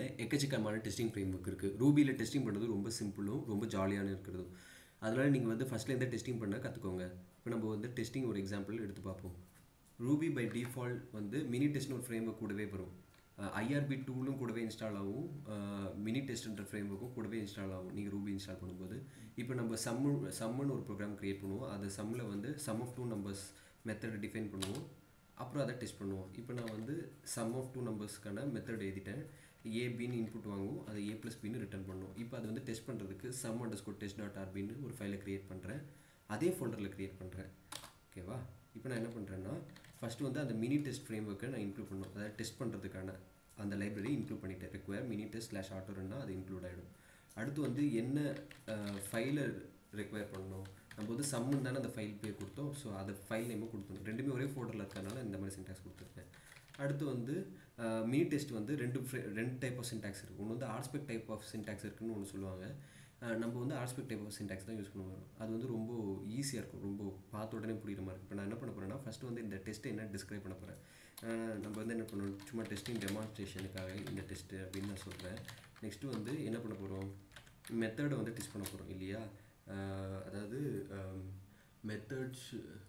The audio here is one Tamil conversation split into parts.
எக்கச்சக்கமான டெஸ்டிங் ஃப்ரேம் ஒர்க் இருக்குது ரூபியில் டெஸ்டிங் பண்ணுறது ரொம்ப சிம்பிளும் ரொம்ப ஜாலியான இருக்கிறதும் அதனால் நீங்கள் வந்து ஃபஸ்ட்டில் எந்த டெஸ்டிங் பண்ண கற்றுக்கோங்க இப்போ நம்ம வந்து டெஸ்டிங் ஒரு எக்ஸாம்பிள் எடுத்து பார்ப்போம் ரூபி பை டிஃபால்ட் வந்து மினி டெஸ்ட்னு ஒரு ஃப்ரேம் ஒர்க் கூடவே வரும் ஐஆர்பி டூலும் கூடவே இன்ஸ்டால் ஆகும் மினி டெஸ்ட்ன்ற ஃப்ரேம் ஒர்க்கும் கூடவே இன்ஸ்டால் ஆகும் நீங்கள் ரூபி இன்ஸ்டால் பண்ணும்போது இப்போ நம்ம சம்மு சம்முன்னு ஒரு ப்ரோக்ராம் க்ரியேட் பண்ணுவோம் அது சம்மில் வந்து sum of two numbers method define பண்ணுவோம் அப்புறம் அதை டெஸ்ட் பண்ணுவோம் இப்போ நான் வந்து சம் ஆஃப் டூ நம்பர்ஸ்க்கான மெத்தட் எழுதிட்டேன் ஏ பின்னு இன்புட் வாங்குவோம் அதை ஏ ப்ளஸ் பின்னு ரிட்டர்ன் பண்ணுவோம் இப்போ அது வந்து டெஸ்ட் பண்ணுறதுக்கு sum underscore test dot ஆர்பின்னு ஒரு ஃபைலை க்ரியேட் பண்ணுறேன் அதே ஃபோல்டரில் க்ரியேட் பண்ணுறேன் ஓகேவா இப்போ நான் என்ன பண்ணுறேன்னா ஃபஸ்ட்டு வந்து அந்த மினி டெஸ்ட் ஃப்ரேம் ஒர்க்கை நான் இன்க்ளூட் பண்ணணும் அதாவது டெஸ்ட் பண்ணுறதுக்கான அந்த லைப்ரரி இன்க்ளூட் பண்ணிட்டேன் require mini test slash auto ரன்னா அது இன்க்ளூட் ஆகிடும் அடுத்து வந்து என்ன ஃபைலை ரெக்வயர் பண்ணணும் நம்ம வந்து சம்முன்னு தானே அந்த ஃபைல் பேர் கொடுத்தோம் ஸோ அதை ஃபைல் நேமும் கொடுத்தோம் ரெண்டுமே ஒரே ஃபோல்டரில் இருக்கிறதுனால இந்த மாதிரி சின்டாக்ஸ் கொடுத்துருக்கேன் அடுத்து வந்து மினி டெஸ்ட் வந்து ரெண்டு ரெண்டு டைப் ஆஃப் சின்டாக்ஸ் இருக்குது ஒன்று வந்து ஆர்ஸ்பெக்ட் டைப் ஆஃப் சின்டாக்ஸ் இருக்குன்னு ஒன்று சொல்லுவாங்க நம்ம வந்து ஆர்ஸ்பெக்ட் டைப் ஆஃப் சின்டாக்ஸ் தான் யூஸ் பண்ணுவோம் அது வந்து ரொம்ப ஈஸியாக இருக்கும் ரொம்ப பார்த்த உடனே புரியுற மாதிரி இப்போ நான் என்ன பண்ண போகிறேன்னா ஃபஸ்ட்டு வந்து இந்த டெஸ்ட்டை என்ன டிஸ்கிரைப் பண்ண போகிறேன் நம்ம வந்து என்ன பண்ணணும் சும்மா டெஸ்டிங் டெமான்ஸ்ட்ரேஷனுக்காக இந்த டெஸ்ட்டு அப்படின்னு நான் சொல்கிறேன் நெக்ஸ்ட்டு வந்து என்ன பண்ண போகிறோம் மெத்தடை வந்து டெஸ்ட் பண்ண போகிறோம் இல்லையா அதாவது மெத்தட்ஸ்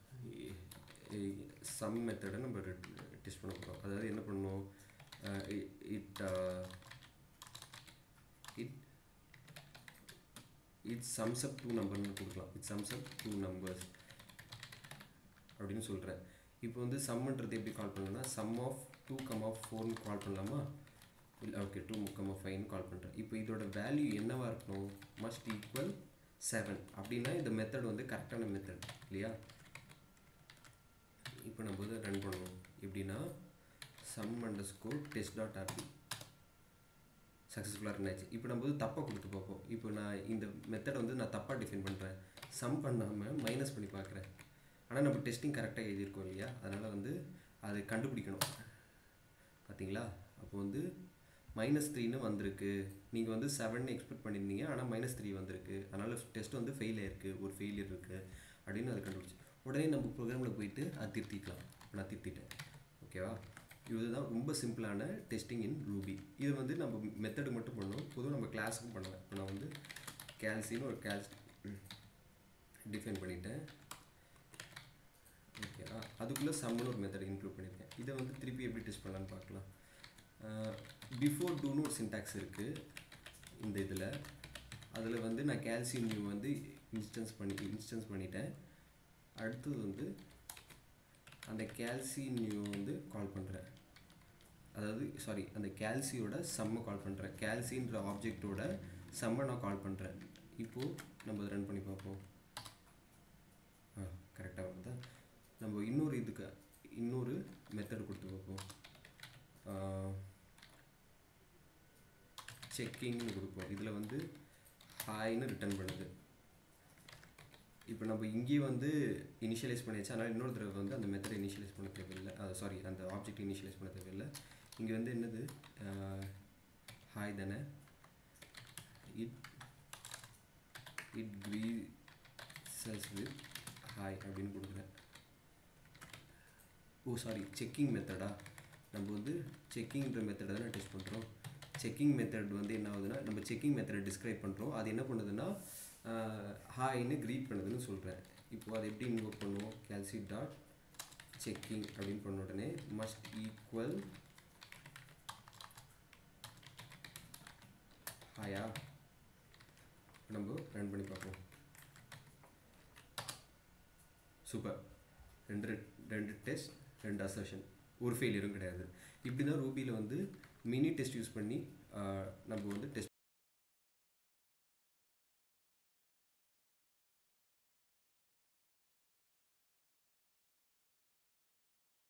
சம் மெத்தடை நம்ம டெஸ்ட் பண்ண போகிறோம் அதாவது என்ன பண்ணணும் it it it sums up two நம்பர்னு கொடுக்கலாம் it sums up two numbers அப்படின்னு சொல்கிறேன் இப்போ வந்து சம்ன்றது எப்படி கால் பண்ணலாம்னா சம் ஆஃப் டூ கம் ஆஃப் ஃபோர்னு கால் பண்ணலாமா இல்லை ஓகே டூ கம் ஆஃப் ஃபைவ்னு கால் பண்ணுறேன் இப்போ இதோட வேல்யூ என்னவாக இருக்கணும் மஸ்ட் ஈக்குவல் செவன் அப்படின்னா இந்த மெத்தட் வந்து கரெக்டான மெத்தட் இல்லையா இப்போ நம்ம வந்து ரன் பண்ணுவோம் எப்படின்னா sum underscore test dot RB சக்ஸஸ்ஃபுல்லாக ரன் ஆச்சு இப்போ நம்ம வந்து தப்பாக கொடுத்து பார்ப்போம் இப்போ நான் இந்த மெத்தட் வந்து நான் தப்பாக டிஃபைன் பண்ணுறேன் சம் பண்ணாமல் மைனஸ் பண்ணி பார்க்குறேன் ஆனால் நம்ம டெஸ்டிங் கரெக்டாக எழுதியிருக்கோம் இல்லையா அதனால் வந்து அதை கண்டுபிடிக்கணும் பார்த்தீங்களா அப்போ வந்து மைனஸ் த்ரீன்னு வந்திருக்கு நீங்கள் வந்து செவன் எக்ஸ்பெக்ட் பண்ணியிருந்தீங்க ஆனால் மைனஸ் த்ரீ வந்திருக்கு அதனால் டெஸ்ட் வந்து ஃபெயில் ஆயிருக்கு ஒரு ஃபெயிலியர் இருக்குது அப்படின்னு அதை கண்டுபிடிச்சி உடனே நம்ம ப்ரோக்ராமில் போயிட்டு அதை திருத்திக்கலாம் நான் திருத்திட்டேன் ஓகேவா இதுதான் ரொம்ப சிம்பிளான டெஸ்டிங் இன் ரூபி இது வந்து நம்ம மெத்தடு மட்டும் பண்ணணும் பொதுவாக நம்ம கிளாஸுக்கும் பண்ணலாம் இப்போ நான் வந்து கேல்சின்னு ஒரு கேல்ஸ் டிஃபைன் பண்ணிட்டேன் ஓகேவா அதுக்குள்ளே சம்முன்னு ஒரு மெத்தட் இன்க்ளூட் பண்ணியிருக்கேன் இதை வந்து திருப்பி எப்படி டெஸ்ட் பண்ணலான்னு பார்க்கலாம் பிஃபோர் டூன்னு ஒரு சின்டாக்ஸ் இருக்குது இந்த இதில் அதில் வந்து நான் கேல்சியம் நியூ வந்து இன்ஸ்டன்ஸ் பண்ணி இன்ஸ்டன்ஸ் பண்ணிட்டேன் அடுத்தது வந்து அந்த கேல்சி நியூ வந்து கால் பண்ணுறேன் அதாவது சாரி அந்த கேல்சியோட செம்மை கால் பண்ணுறேன் கேல்சின்ற ஆப்ஜெக்டோட செம்மை நான் கால் பண்ணுறேன் இப்போது நம்ம ரன் பண்ணி பார்ப்போம் ஆ கரெக்டாக வருதா நம்ம இன்னொரு இதுக்கு இன்னொரு மெத்தட் கொடுத்து பார்ப்போம் செக்கிங்னு கொடுப்போம் இதில் வந்து ஹாய்னு ரிட்டர்ன் பண்ணுது இப்போ நம்ம இங்கேயே வந்து இனிஷியலைஸ் பண்ணியாச்சு அதனால் இன்னொரு தடவை வந்து அந்த மெத்தடை இனிஷியலைஸ் பண்ண தேவையில்லை அது சாரி அந்த ஆப்ஜெக்ட் இனிஷியலைஸ் பண்ண தேவையில்லை இங்கே வந்து என்னது ஹாய் தானே it it greets with hi அப்படின்னு கொடுக்குறேன் ஓ சாரி செக்கிங் மெத்தடா நம்ம வந்து செக்கிங்ன்ற மெத்தடை தான் டெஸ்ட் பண்ணுறோம் செக்கிங் மெத்தட் வந்து என்ன ஆகுதுன்னா நம்ம செக்கிங் மெத்தடை டிஸ்கிரைப் பண்ணுறோம் அது என்ன பண்ணுதுன்னா ஹாய்னு க்ரீட் பண்ணுதுன்னு சொல்கிறேன் இப்போது அது எப்படி இன்வோக் பண்ணுவோம் கேல்சி டாட் செக்கிங் அப்படின்னு பண்ண உடனே மஸ்ட் ஈக்குவல் ஹாயா நம்ம ரன் பண்ணி பார்ப்போம் சூப்பர் ரெண்டு ரெண்டு டெஸ்ட் ரெண்டு அசர்ஷன் ஒரு ஃபெயிலியரும் கிடையாது இப்படி தான் ரூபியில் வந்து மினி டெஸ்ட் யூஸ் பண்ணி நம்ம வந்து டெஸ்ட்